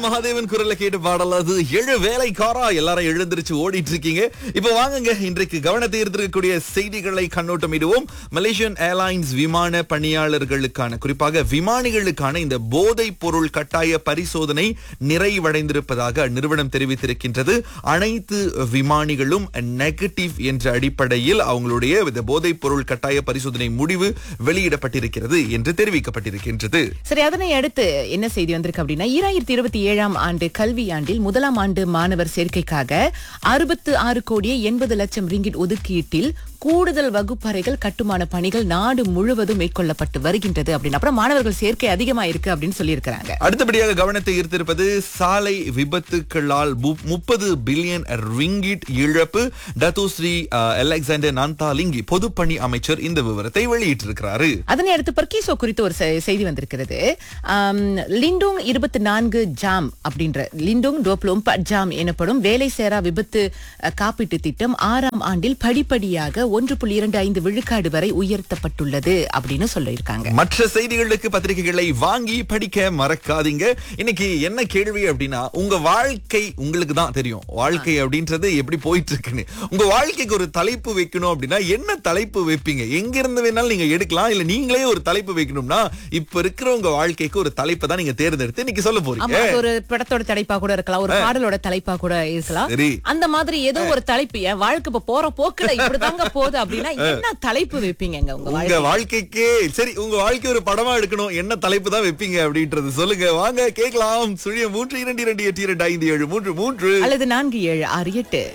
மகாதேவன் குரலை கேட்டு பாடல் அது எழு வேலைக்காரா எல்லாரும் எழுந்திருச்சு ஓடிட்டு இருக்கீங்க இப்ப வாங்குங்க இன்றைக்கு கவனத்தை ஈர்த்திருக்கக்கூடிய செய்திகளை கண்ணோட்டமிடுவோம் மலேசியன் ஏர்லைன்ஸ் விமான பணியாளர்களுக்கான குறிப்பாக விமானிகளுக்கான இந்த போதைப் பொருள் கட்டாய பரிசோதனை நிறைவடைந்திருப்பதாக அந்நிறுவனம் தெரிவித்திருக்கின்றது அனைத்து விமானிகளும் நெகட்டிவ் என்ற அடிப்படையில் அவங்களுடைய இந்த போதைப் பொருள் கட்டாய பரிசோதனை முடிவு வெளியிடப்பட்டிருக்கிறது என்று தெரிவிக்கப்பட்டிருக்கின்றது சரி அதனை அடுத்து என்ன செய்தி வந்திருக்கு அப்படின்னா ஈராயிரத்தி இருபத்தி ஏழாம் ஆண்டு கல்வியாண்டில் முதலாம் ஆண்டு மாணவர் சேர்க்கைக்காக அறுபத்து ஆறு கோடியே எண்பது லட்சம் ரிங்கிட் ஒதுக்கீட்டில் கூடுதல் வகுப்பறைகள் கட்டுமான பணிகள் நாடு முழுவதும் மேற்கொள்ளப்பட்டு வருகின்றது அப்படின்னு அப்புறம் மாணவர்கள் சேர்க்கை அதிகமா இருக்கு அப்படின்னு சொல்லியிருக்கிறாங்க அடுத்தபடியாக கவனத்தை ஈர்த்திருப்பது சாலை விபத்துக்களால் முப்பது பில்லியன் ரிங்கிட் இழப்பு டத்துஸ்ரீ அலெக்சாண்டர் நந்தாலிங்கி பொதுப்பணி அமைச்சர் இந்த விவரத்தை வெளியிட்டிருக்கிறாரு அதனை அடுத்து பர்கீசோ குறித்து ஒரு செ- செய்தி வந்திருக்கிறது ஆம், லிண்டோங் இருபத்தி நான்கு ஜாம் அப்படின்ற லிண்டோங் டோப்ளோம் ஜாம் எனப்படும் வேலை சேரா விபத்து அஹ், காப்பீட்டு திட்டம் ஆறாம் ஆண்டில் படிப்படியாக ஒன்று புள்ளி இரண்டு ஐந்து விழுக்காடு வரை உயர்த்தப்பட்டுள்ளது அப்படின்னு சொல்லியிருக்காங்க மற்ற செய்திகளுக்கு பத்திரிகைகளை வாங்கி படிக்க மறக்காதீங்க இன்னைக்கு என்ன கேள்வி அப்படின்னா உங்க வாழ்க்கை உங்களுக்கு தான் தெரியும் வாழ்க்கை அப்படின்றது எப்படி போயிட்டு இருக்குன்னு உங்க வாழ்க்கைக்கு ஒரு தலைப்பு வைக்கணும் அப்படின்னா என்ன தலைப்பு வைப்பீங்க எங்க இருந்து வேணாலும் நீங்க எடுக்கலாம் இல்ல நீங்களே ஒரு தலைப்பு வைக்கணும்னா இப்ப இருக்கிற உங்க வாழ்க்கைக்கு ஒரு தலைப்பை தான் நீங்க தேர்ந்தெடுத்து இன்னைக்கு சொல்ல ஆமா போறீங்க அது ஒரு படத்தோட தலைப்பா கூட இருக்கலாம் ஒரு பாடலோட தலைப்பா கூட இருக்கலாம் சரி. அந்த மாதிரி ஏதோ ஒரு தலைப்பு என் வாழ்க்கை இப்ப போற போக்குல இப்படிதாங்க போகுது அப்படின்னா என்ன தலைப்பு வைப்பீங்கங்க உங்க உங்க வாழ்க்கை வாழ்க்கைக்கே சரி உங்க வாழ்க்கை ஒரு படமா எடுக்கணும் என்ன தலைப்பு தான் வைப்பீங்க அப்படின்றது சொல்லுங்க வாங்க கேட்கலாம் சுழியம் மூன்று இரண்டு இரண்டு எட்டு இரண்டு ஐந்து ஏழு மூன்று மூன்று அல்லது நான்கு ஏழு ஆறு எட்டு